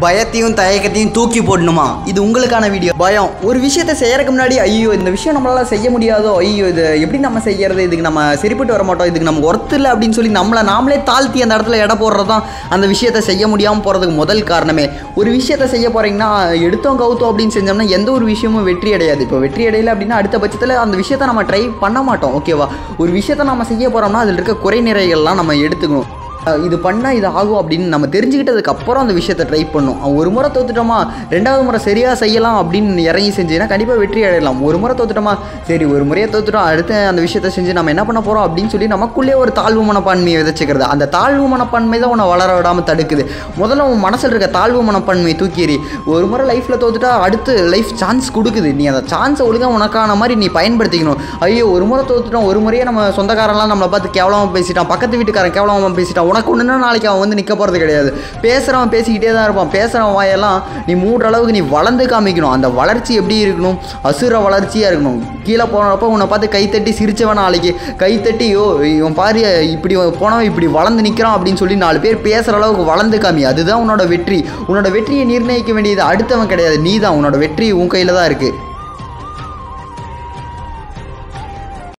பயத்தையும் தயக்கத்தையும் தூக்கி போடணுமா இது உங்களுக்கான வீடியோ பயம் ஒரு விஷயத்தை செய்யறதுக்கு முன்னாடி ஐயோ இந்த விஷயம் நம்மளால செய்ய முடியாதோ ஐயோ இது எப்படி நம்ம செய்யறது இதுக்கு நம்ம சரிப்பட்டு வர மாட்டோம் இதுக்கு நம்ம ஒர்த்து இல்லை அப்படின்னு சொல்லி நம்மளை நாமளே தாழ்த்தி அந்த இடத்துல எடை போடுறது தான் அந்த விஷயத்தை செய்ய முடியாமல் போகிறதுக்கு முதல் காரணமே ஒரு விஷயத்தை செய்ய போகிறீங்கன்னா எடுத்தோம் கவுத்தோம் அப்படின்னு செஞ்சோம்னா எந்த ஒரு விஷயமும் வெற்றி அடையாது இப்போ வெற்றி அடையல அப்படின்னா அடுத்த பட்சத்தில் அந்த விஷயத்தை நம்ம ட்ரை பண்ண மாட்டோம் ஓகேவா ஒரு விஷயத்தை நம்ம செய்ய போகிறோம்னா அதில் இருக்க குறை நிறைகள்லாம் நம்ம எடுத்துக்கணும் அஹ் இது பண்ணால் இது ஆகும் அப்படின்னு நம்ம தெரிஞ்சுக்கிட்டதுக்கு அப்புறம் அந்த விஷயத்தை ட்ரை பண்ணும் அஹ் ஒரு முறை தோத்துட்டோமா ரெண்டாவது முறை சரியாக செய்யலாம் அப்படின்னு இறங்கி செஞ்சீங்கன்னா கண்டிப்பாக வெற்றி அடையலாம் ஒரு முறை தோத்துட்டோமா சரி ஒரு முறையை தோத்துட்டோம் அடுத்து அந்த விஷயத்தை செஞ்சு நம்ம என்ன பண்ண போகிறோம் அப்படின்னு சொல்லி நமக்குள்ளே ஒரு தாழ்வு மனப்பான்மையை விதைச்சிக்கிறது அந்த தாழ்வு மனப்பான்மை தான் உன்னை வளர விடாமல் தடுக்குது முதல்ல உன் மனசில் இருக்க தாழ்வு மனப்பான்மையை தூக்கி எறி ஒரு முறை லைஃப்பில் தோத்துட்டா அடுத்து லைஃப் சான்ஸ் கொடுக்குது நீ அந்த சான்ஸை ஒழுங்காக உனக்கான மாதிரி நீ பயன்படுத்திக்கணும் ஐயோ ஒரு முறை தோத்துட்டோம் ஒரு முறையே நம்ம சொந்தக்காரன்லாம் நம்மளை பார்த்து கேவலமாக பேசிட்டான் பக்கத்து வீட்டுக்காரன் கேவலமாக பேசிட்டான் உனக்கு ஒன்றுனா நாளைக்கு அவன் வந்து நிற்க போகிறது கிடையாது பேசுகிறவன் பேசிக்கிட்டே தான் இருப்பான் பேசுகிறவன் வாயெல்லாம் நீ மூடுற அளவுக்கு நீ வளர்ந்து காமிக்கணும் அந்த வளர்ச்சி எப்படி இருக்கணும் அசுர வளர்ச்சியாக இருக்கணும் கீழே போனப்போ உன்னை பார்த்து கைத்தட்டி சிரிச்சவன் நாளைக்கு கைத்தட்டி யோ இவன் பாரு இப்படி போனவன் இப்படி வளர்ந்து நிற்கிறான் அப்படின்னு சொல்லி நாலு பேர் பேசுகிற அளவுக்கு வளர்ந்து காமி அதுதான் உன்னோட வெற்றி உன்னோட வெற்றியை நிர்ணயிக்க வேண்டியது அடுத்தவன் கிடையாது நீ தான் உன்னோட வெற்றி உன் கையில் தான் இருக்குது